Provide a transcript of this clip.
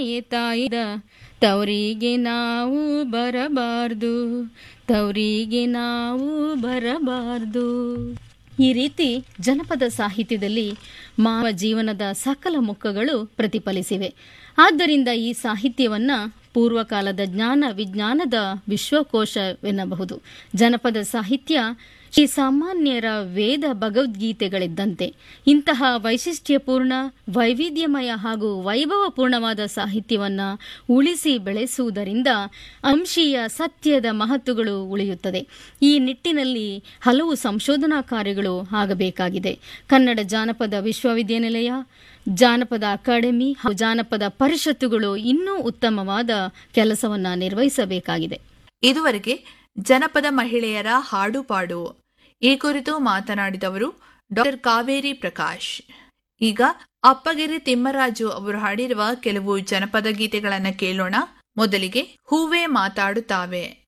ತಾಯಿದ ತವರಿಗೆ ನಾವು ಬರಬಾರ್ದು ತವರಿಗೆ ನಾವು ಬರಬಾರ್ದು ಈ ರೀತಿ ಜನಪದ ಸಾಹಿತ್ಯದಲ್ಲಿ ಮಾನವ ಜೀವನದ ಸಕಲ ಮುಖಗಳು ಪ್ರತಿಫಲಿಸಿವೆ ಆದ್ದರಿಂದ ಈ ಸಾಹಿತ್ಯವನ್ನ ಪೂರ್ವಕಾಲದ ಜ್ಞಾನ ವಿಜ್ಞಾನದ ವಿಶ್ವಕೋಶವೆನ್ನಬಹುದು ಜನಪದ ಸಾಹಿತ್ಯ ಈ ಸಾಮಾನ್ಯರ ವೇದ ಭಗವದ್ಗೀತೆಗಳಿದ್ದಂತೆ ಇಂತಹ ವೈಶಿಷ್ಟ್ಯಪೂರ್ಣ ವೈವಿಧ್ಯಮಯ ಹಾಗೂ ವೈಭವಪೂರ್ಣವಾದ ಸಾಹಿತ್ಯವನ್ನ ಉಳಿಸಿ ಬೆಳೆಸುವುದರಿಂದ ಅಂಶೀಯ ಸತ್ಯದ ಮಹತ್ವಗಳು ಉಳಿಯುತ್ತದೆ ಈ ನಿಟ್ಟಿನಲ್ಲಿ ಹಲವು ಸಂಶೋಧನಾ ಕಾರ್ಯಗಳು ಆಗಬೇಕಾಗಿದೆ ಕನ್ನಡ ಜಾನಪದ ವಿಶ್ವವಿದ್ಯಾನಿಲಯ ಜಾನಪದ ಅಕಾಡೆಮಿ ಹಾಗೂ ಜಾನಪದ ಪರಿಷತ್ತುಗಳು ಇನ್ನೂ ಉತ್ತಮವಾದ ಕೆಲಸವನ್ನ ನಿರ್ವಹಿಸಬೇಕಾಗಿದೆ ಇದುವರೆಗೆ ಜನಪದ ಮಹಿಳೆಯರ ಹಾಡುಪಾಡು ಈ ಕುರಿತು ಮಾತನಾಡಿದವರು ಡಾಕ್ಟರ್ ಕಾವೇರಿ ಪ್ರಕಾಶ್ ಈಗ ಅಪ್ಪಗೆರೆ ತಿಮ್ಮರಾಜು ಅವರು ಹಾಡಿರುವ ಕೆಲವು ಜನಪದ ಗೀತೆಗಳನ್ನ ಕೇಳೋಣ ಮೊದಲಿಗೆ ಹೂವೇ ಮಾತಾಡುತ್ತಾವೆ